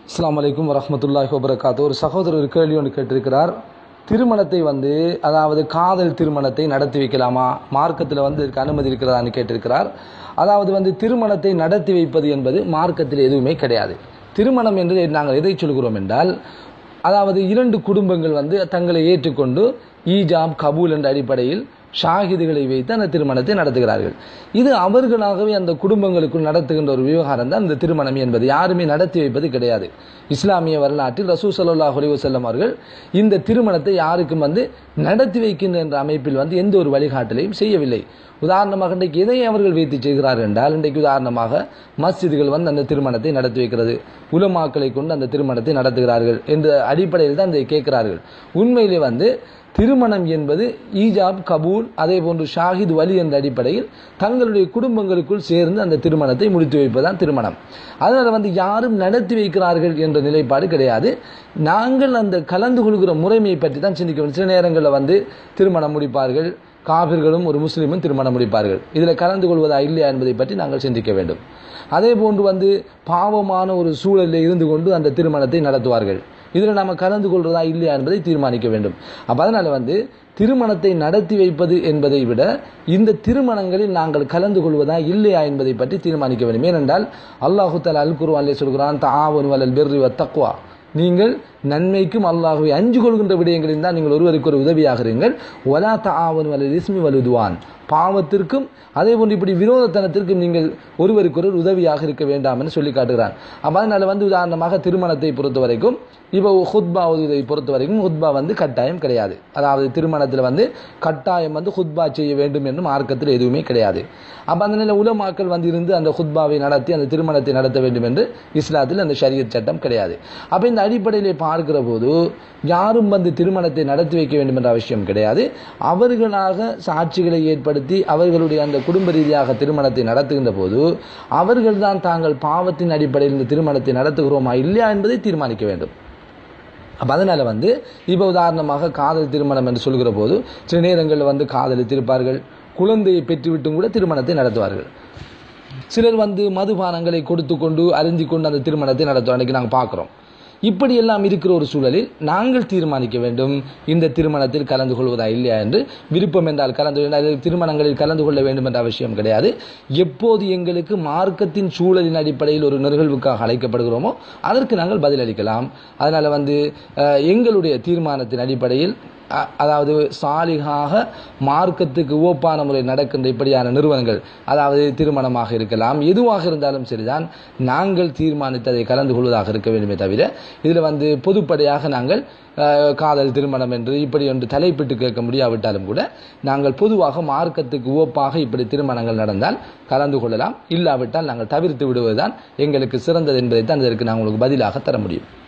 அஸ்ஸலாமு அலைக்கும் வரஹ்மத்துல்லாஹி வபரகாத்து ஒரு சகோதரர் ஒரு கேள்வி ஒன்று கேட்டிருக்கிறார் திருமணத்தை வந்து அதாவது காதல் திருமணத்தை நடத்தி வைக்கலாமா மார்க்கத்தில் வந்து இதுக்கு அனுமதி இருக்கிறதான்னு கேட்டிருக்கிறார் அதாவது வந்து திருமணத்தை நடத்தி வைப்பது என்பது மார்க்கத்தில் எதுவுமே கிடையாது திருமணம் என்று நாங்கள் எதை சொல்கிறோம் என்றால் அதாவது இரண்டு குடும்பங்கள் வந்து தங்களை ஏற்றுக்கொண்டு ஈஜாப் கபூல் என்ற அடிப்படையில் ஷாஹிதுகளை வைத்து அந்த திருமணத்தை நடத்துகிறார்கள் இது அவர்களாகவே அந்த குடும்பங்களுக்குள் நடத்துகின்ற ஒரு விவகாரம் தான் இந்த திருமணம் என்பது யாருமே நடத்தி வைப்பது கிடையாது இஸ்லாமிய வரலாற்றில் ரசூ சல்லாஹ் அலிவசல்லம் அவர்கள் இந்த திருமணத்தை யாருக்கும் வந்து நடத்தி வைக்கின்ற என்ற அமைப்பில் வந்து எந்த ஒரு வழிகாட்டலையும் செய்யவில்லை உதாரணமாக இன்றைக்கு எதை அவர்கள் வைத்து செய்கிறார்கள் என்றால் இன்றைக்கு உதாரணமாக மஸ்ஜிதுகள் வந்து அந்த திருமணத்தை நடத்தி வைக்கிறது உலமாக்களை கொண்டு அந்த திருமணத்தை நடத்துகிறார்கள் என்ற அடிப்படையில் தான் இதை கேட்கிறார்கள் உண்மையிலே வந்து திருமணம் என்பது ஈஜாப் கபூல் அதே போன்று ஷாஹித் வலி என்ற அடிப்படையில் தங்களுடைய குடும்பங்களுக்குள் சேர்ந்து அந்த திருமணத்தை முடித்து வைப்பதுதான் திருமணம் அதனால் வந்து யாரும் நடத்தி வைக்கிறார்கள் என்ற நிலைப்பாடு கிடையாது நாங்கள் அந்த கலந்து கொள்கிற முறைமையை பற்றி தான் சிந்திக்க வேண்டும் சில நேரங்களில் வந்து திருமணம் முடிப்பார்கள் காபிர்களும் ஒரு முஸ்லீமும் திருமணம் முடிப்பார்கள் இதில் கலந்து கொள்வதா இல்லையா என்பதை பற்றி நாங்கள் சிந்திக்க வேண்டும் அதே போன்று வந்து பாவமான ஒரு சூழலில் இருந்து கொண்டு அந்த திருமணத்தை நடத்துவார்கள் இதில் நம்ம கலந்து கொள்றதா இல்லையா என்பதை தீர்மானிக்க வேண்டும் அப்போ அதனால் வந்து திருமணத்தை நடத்தி வைப்பது என்பதை விட இந்த திருமணங்களில் நாங்கள் கலந்து கொள்வதா இல்லையா என்பதை பற்றி தீர்மானிக்க வேண்டும் ஏனென்றால் அல்லாஹு தலா அல் குருவான் சொல்கிறான் தாவன் வலல் பெர்ரி தக்வா நீங்கள் நன்மைக்கும் அல்லாஹுவை அஞ்சு கொள்கின்ற விடயங்களில் தான் நீங்கள் ஒருவருக்கு ஒரு உதவியாகிறீர்கள் ஒலா தாவன் வலல் இஸ்மி வலுதுவான் பாவத்திற்கும் அதே போன்று இப்படி விரோதத்தனத்திற்கும் நீங்கள் ஒருவருக்கு ஒரு உதவியாக இருக்க வேண்டாம் என்று சொல்லி காட்டுகிறான் அப்போ அதனால் வந்து உதாரணமாக திருமணத்தை பொறுத்த வரைக்கும் இப்போ ஹுத்பா ஓதுவதை பொறுத்த வரைக்கும் ஹுத்பா வந்து கட்டாயம் கிடையாது அதாவது திருமணத்தில் வந்து கட்டாயம் வந்து ஹுத்பா செய்ய வேண்டும் என்று மார்க்கத்தில் எதுவுமே கிடையாது அப்போ அந்த நிலை உலமாக்கள் வந்து இருந்து அந்த ஹுத்பாவை நடத்தி அந்த திருமணத்தை நடத்த வேண்டும் என்று இஸ்லாத்தில் அந்த ஷரியத் சட்டம் கிடையாது அப்போ இந்த அடிப்படையிலே பார்க்கிற போது யாரும் வந்து திருமணத்தை நடத்தி வைக்க வேண்டும் என்ற அவசியம் கிடையாது அவர்களாக சாட்சிகளை ஏற்படுத்தி அவர்களுடைய அந்த குடும்ப ரீதியாக திருமணத்தை நடத்துகின்ற போது அவர்கள்தான் தாங்கள் பாவத்தின் அடிப்படையில் இந்த திருமணத்தை நடத்துகிறோமா இல்லையா என்பதை தீர்மானிக்க வேண்டும் அப்போ அதனால் வந்து இப்போ உதாரணமாக காதல் திருமணம் என்று சொல்கிற போது சில நேரங்களில் வந்து காதலித்திருப்பார்கள் குழந்தையை பெற்றுவிட்டும் கூட திருமணத்தை நடத்துவார்கள் சிலர் வந்து மதுபானங்களை கொடுத்து கொண்டு அறிஞ்சு கொண்டு அந்த திருமணத்தை நடத்துவோம் அன்றைக்கி நாங்கள் பார்க்குறோம் இப்படி எல்லாம் இருக்கிற ஒரு சூழலில் நாங்கள் தீர்மானிக்க வேண்டும் இந்த திருமணத்தில் கலந்து கொள்வதா இல்லையா என்று விருப்பம் என்றால் கலந்து திருமணங்களில் கலந்து கொள்ள வேண்டும் என்ற அவசியம் கிடையாது எப்போது எங்களுக்கு மார்க்கத்தின் சூழலின் அடிப்படையில் ஒரு நிகழ்வுக்காக அழைக்கப்படுகிறோமோ அதற்கு நாங்கள் பதிலளிக்கலாம் அதனால் வந்து எங்களுடைய தீர்மானத்தின் அடிப்படையில் அதாவது சாலிகாக மார்க்கத்துக்கு ஓப்பான முறை நடக்கின்ற இப்படியான நிறுவனங்கள் அதாவது திருமணமாக இருக்கலாம் எதுவாக இருந்தாலும் சரிதான் நாங்கள் தீர்மானித்ததை கலந்து கொள்வதாக இருக்க வேண்டுமே தவிர இதில் வந்து பொதுப்படையாக நாங்கள் காதல் திருமணம் என்று இப்படி ஒன்று தலைப்பிட்டு கேட்க முடியாவிட்டாலும் கூட நாங்கள் பொதுவாக மார்க்கத்துக்கு ஓப்பாக இப்படி திருமணங்கள் நடந்தால் கலந்து கொள்ளலாம் இல்லாவிட்டால் நாங்கள் தவிர்த்து விடுவதுதான் எங்களுக்கு சிறந்தது என்பதை தான் இதற்கு நாங்கள் உங்களுக்கு பதிலாக தர முடியும்